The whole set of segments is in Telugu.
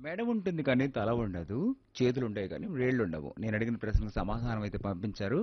మెడ ఉంటుంది కానీ తల ఉండదు చేతులు ఉంటాయి కానీ వేళ్ళు ఉండవు నేను అడిగిన ప్రశ్నకు సమాధానం అయితే పంపించారు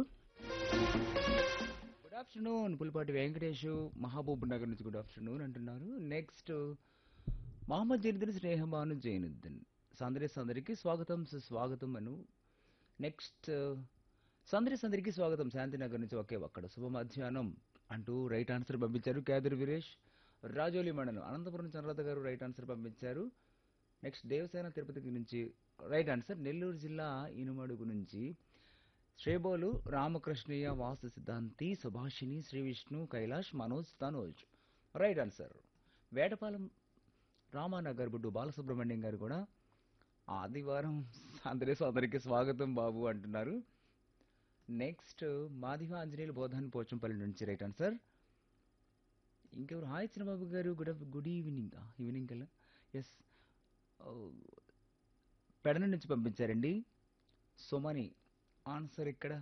good afternoon Pulipati Venkatesh Mahabubnagar నుంచి గుడ్ ఆఫ్టర్నూన్ అంటున్నారు నెక్స్ట్ మహమ్మద్ జైనుద్దీన్ స్నేహమాను జైనుద్దీన్ సందరి సందరికి స్వాగతం సుస్వాగతం అను నెక్స్ట్ సందరి సందరికి స్వాగతం శాంతినగర్ నుంచి ఒకే ఒక్కడ శుభ మధ్యాహ్నం అంటూ రైట్ ఆన్సర్ పంపించారు క్యాదర్ వీరేష్ రాజోలి మండలం అనంతపురం చంద్రలత గారు రైట్ ఆన్సర్ పంపించారు నెక్స్ట్ దేవసేన తిరుపతి నుంచి రైట్ ఆన్సర్ నెల్లూరు జిల్లా ఇనుమడుగు నుంచి శ్రేబోలు రామకృష్ణయ్య వాస్తు సిద్ధాంతి సుభాషిణి శ్రీ విష్ణు కైలాష్ మనోజ్ తనోజ్ రైట్ ఆన్సర్ వేటపాలెం రామానగర్ బుడ్డు బాలసుబ్రహ్మణ్యం గారు కూడా ఆదివారం అందరి సోదరికి స్వాగతం బాబు అంటున్నారు నెక్స్ట్ మాదివ ఆంజనేయులు బోధాన్ పోచంపల్లి నుంచి రైట్ ఆన్సర్ ఇంకెవరు హాయ్ చిన్నబాబు గారు గుడ్ గుడ్ ఈవినింగ్ ఈవినింగ్ కల్లా ఎస్ పెడన నుంచి పంపించారండి సుమని ఆన్సర్ ఇక్కడ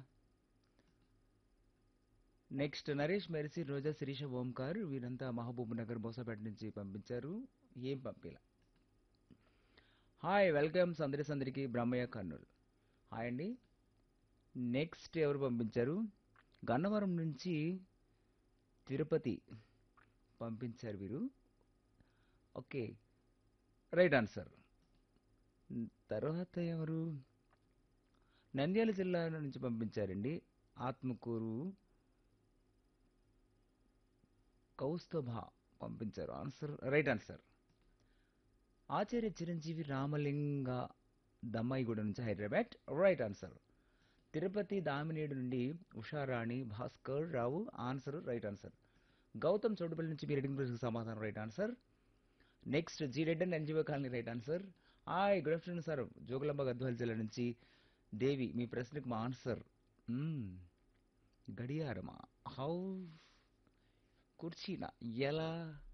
నెక్స్ట్ నరేష్ మెరిసి రోజా శిరీష ఓంకార్ వీరంతా మహబూబ్ నగర్ బోసాపేట నుంచి పంపించారు ఏం పంపిలా హాయ్ వెల్కమ్ సందరి సందరికి బ్రహ్మయ్య కర్నూలు హాయ్ అండి నెక్స్ట్ ఎవరు పంపించారు గన్నవరం నుంచి తిరుపతి పంపించారు వీరు ఓకే రైట్ ఆన్సర్ తర్వాత ఎవరు నంద్యాల జిల్లా నుంచి పంపించారండి ఆత్మకూరు కౌస్తభ పంపించారు answer right answer Acharya Chiranjeevi Ramalinga Dammaiguda నుంచి హైదరాబాద్ రైట్ ఆన్సర్ తిరుపతి దామినేడు నుండి Usharani Bhaskar Rao answer right answer Gautam Chotupalli నుంచి మీరు అడిగిన ప్రశ్నకు సమాధానం right answer next G red and NGO colony right answer hi good afternoon sir Jogulamba Gadwala జిల్లా నుంచి దేవి మీ ప్రశ్నకు మా ఆన్సర్ గడియారమా హౌ కుర్చీనా ఎలా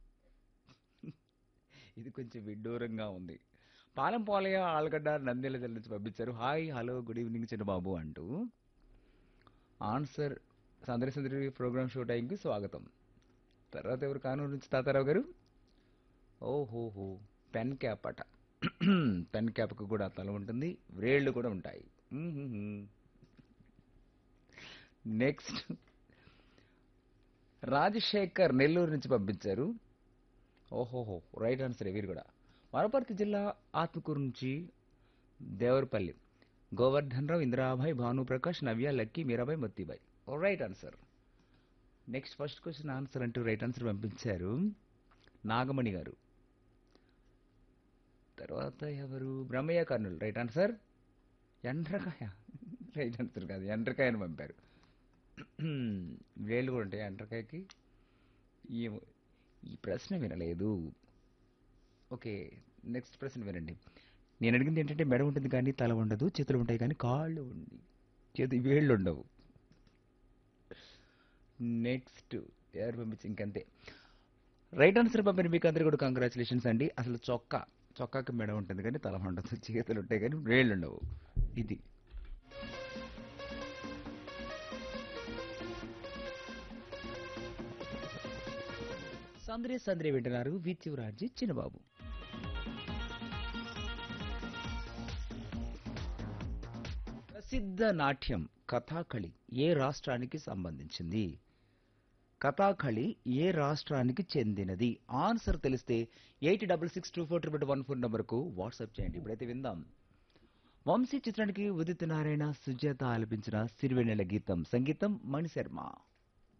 ఇది కొంచెం విడ్డూరంగా ఉంది పాలెం పోలయ్య ఆలగడ్డ నంద్యాల జిల్లా నుంచి పంపించారు hi hello good evening Chinnababu అంటూ ఆన్సర్ సందరి సందరి ప్రోగ్రామ్ షో టైంకి స్వాగతం తర్వాత ఎవరు కానూరు నుంచి తాతారావు గారు ఓహోహో పెన్ క్యాప్ అట పెన్ క్యాప్కి కూడా తల ఉంటుంది వ్రేళ్ళు కూడా ఉంటాయి నెక్స్ట్ రాజశేఖర్ నెల్లూరు నుంచి పంపించారు ఓహోహో రైట్ ఆన్సర్ వీరు కూడా వనపర్తి జిల్లా ఆత్మకూరు నుంచి Devarapalli Govardhan Rao Indirabai Bhanuprakash Navya lucky Meerabai Mottibai right answer next first question answer అంటూ రైట్ ఆన్సర్ పంపించారు నాగమణి గారు తర్వాత ఎవరు బ్రహ్మయ్య కర్నూలు రైట్ ఆన్సర్ ఎండ్రకాయ రైట్ ఆన్సర్ కాదు ఎండ్రకాయని పంపారు వేళ్ళు కూడా ఉంటాయి ఎండ్రకాయకి ఏమో ఈ ప్రశ్న వినలేదు ఓకే నెక్స్ట్ ప్రశ్న వినండి నేను అడిగింది ఏంటంటే మెడ ఉంటుంది కానీ తల ఉండదు చేతులు ఉంటాయి కానీ కాళ్ళు ఉండి చేతి వేళ్ళు ఉండవు నెక్స్ట్ ఎవరు పంపించి ఇంకంతే రైట్ ఆన్సర్ పంపిన మీకు అందరికీ కూడా కంగ్రాచులేషన్స్ అండి అసలు చొక్కా చొక్కాకి మెడ ఉంటుంది కానీ తల ఉండదు చేతులు ఉంటాయి కానీ వేళ్ళు ఉండవు ఇది సంద్రే సంద్రే వింటున్నారు విత్యురాజీ చిన్నబాబు ప్రసిద్ధ నాట్యం కథాకళి ఏ రాష్ట్రానికి సంబంధించింది కథాకళి ఏ రాష్ట్రానికి చెందినది ఆన్సర్ తెలిస్తే eight double six two four triple one four నెంబర్కు వాట్సాప్ చేయండి ఇప్పుడైతే విందాం వంశీ చిత్రానికి ఉదిత్ నారాయణ సుజాత ఆలపించిన సిరివెన్నెల గీతం సంగీతం మణిశర్మ